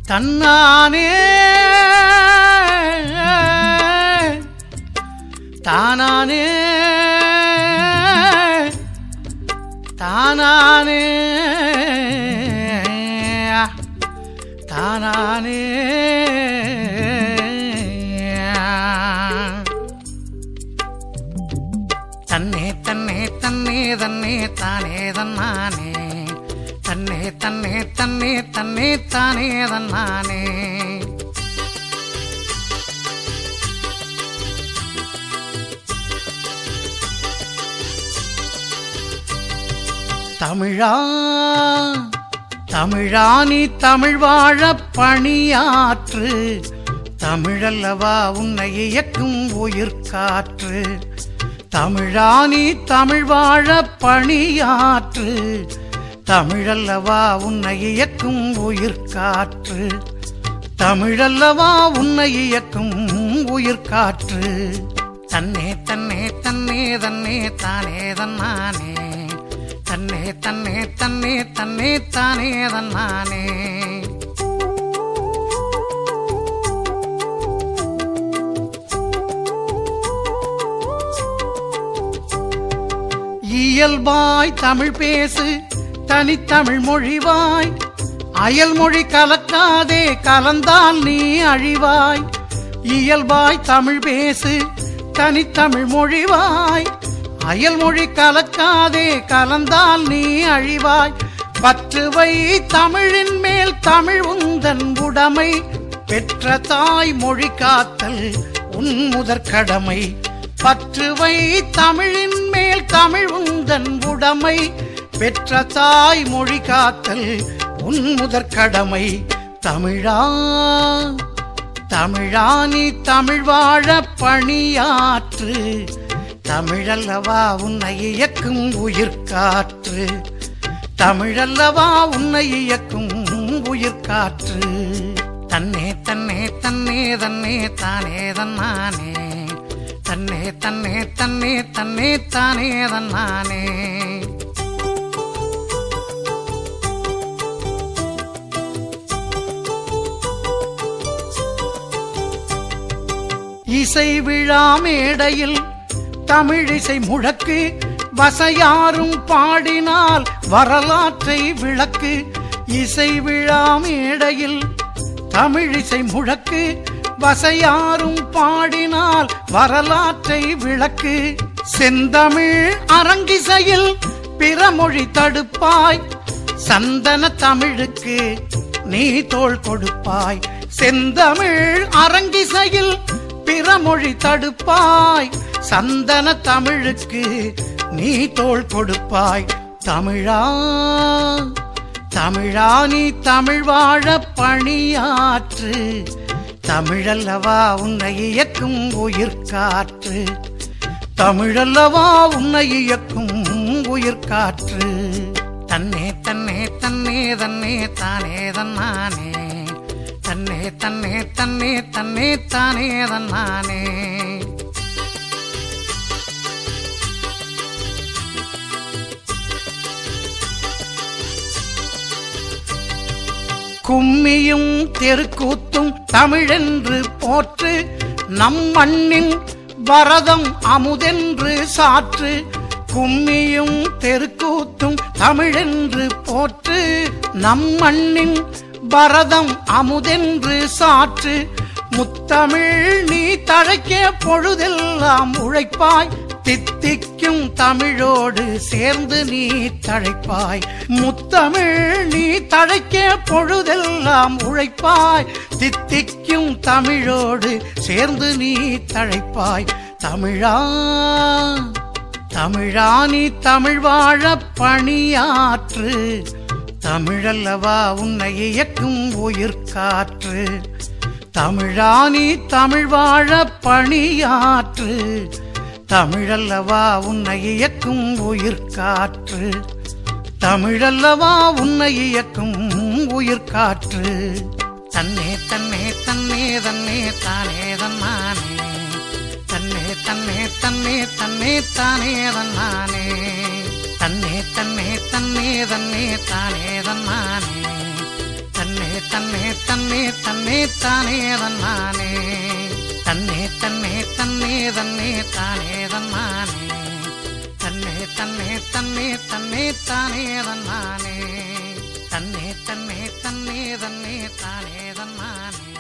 தன்னானே தானானே தானானே தானானே தன்னே தன்னே தன்னே தன்னே தானே தன்னானே தன்னே தன்னே தன்னே தன்னே தானே தன்னானே தமிழா தமிழா நீ தமிழ் வாழ பணியாற்று தமிழல்லவா உன்னை இயக்கும் உயிர் காற்று தமிழா நீ தமிழ் வாழ பணியாற்று தமிழல்லவா உன்னை இயக்கும் உயிர் காற்று தமிழல்லவா உன்னை இயக்கும் உயிர் காற்று தன்னே தன்னே தன்னே தன்னே தானே தன்னானே தன்னே தன்னே தன்னே தன்னே தானே தன்னானே இயல்பாய் தமிழ் பேசு தனித்தமிழ் மொழிவாய் அயல் மொழி கலக்காதே கலந்தால் நீ அழிவாய் இயல்பாய் தமிழ் பேசு தனித்தமிழ் மொழிவாய் அயல் மொழி கலக்காதே கலந்தால் நீ அழிவாய் பற்றுவை தமிழின் மேல் தமிழ் உந்தன் உடைமை பெற்ற தாய் மொழி காத்தல் உன் முதற் கடமை பற்றுவை தமிழின் மேல் தமிழ் உந்தன் உடைமை பெற்ற தாய் மொழி காத்தல் உன் முதற் கடமை தமிழா தமிழா நீ தமிழ் வாழ பணியாற்று தமிழல்லவா உன்னை இயக்கும் உயிர் காற்று தமிழல்லவா உன்னை இயக்கும் உயிர் காற்று தன்னே தன்னே தன்னே தன்னே தானே தன்னானே தன்னே தன்னே தன்னே தன்னே தானே தன்னானே இசை விழா மேடையில் தமிழிசை முழக்கு வசையாரும் பாடினால் வரலாற்றை விளக்கு இசை விழா மேடையில் தமிழிசை முழக்கு வசையாரும் பாடினால் வரலாற்றை விளக்கு செந்தமிழ் அரங்கிசையில் பிறமொழி தடுப்பாய் சந்தன தமிழுக்கு நீ தோள் கொடுப்பாய் செந்தமிழ் அரங்கிசையில் பிறமொழி தடுப்பாய் சந்தன தமிழுக்கு நீ தோள் கொடுப்பாய் தமிழா தமிழா நீ தமிழ் வாழ பணியாற்று தமிழல்லவா உன்னை இயக்கும் உயிர் காற்று தமிழல்லவா உன்னை இயக்கும் உயிர் காற்று தன்னே தன்னே தன்னே தன்னே தானே தன்னானே தன்னே தன்னே தன்னே தன்னே தானே தன்னானே கும்மியும் தெருக்கூத்தும் தமிழென்று போற்று நம் மண்ணின் பரதம் அமுதென்று சாற்று கும்மியும் தெருக்கூத்தும் தமிழென்று போற்று நம் மண்ணின் பரதம் அமுதென்று சாற்று முத்தமிழ் நீ தழைக்க பொழுதெல்லாம் உழைப்பாய் தித்திக்கும் தமிழோடு சேர்ந்து நீ தழைப்பாய் முத்தமிழ் நீ தழைக்க பொழுதெல்லாம் உழைப்பாய் தித்திக்கும் தமிழோடு சேர்ந்து நீ தழைப்பாய் தமிழா தமிழா நீ தமிழ் வாழ பணியாற்று தமிழல்லவா உன்னை இயக்கும் உயிர் காற்று தமிழா நீ தமிழ் வாழ பணியாற்று தமிழல்லவா உன்னை இயக்கும் உயிர் காற்று தமிழல்லவா உன்னை இயக்கும் உயிர் காற்று தன்னே தன்னே தன்னே தன்னே தானே தன்னானே தன்னே தன்னே தன்னே தன்னே தானே தன்னானே தன்னே தன்னே தன்னே தன்னே தானே தன்னானே தன்னே தன்னே தன்னே தன்னே தன்னே தானே தன்னானே தன்னே தன்னே தன்னே தன்னே தானே தன்னானே தன்னே தன்னே தன்னே தன்னே தானே தன்னானே தன்னே தன்னே தன்னே தன்னே தானே தன்னானே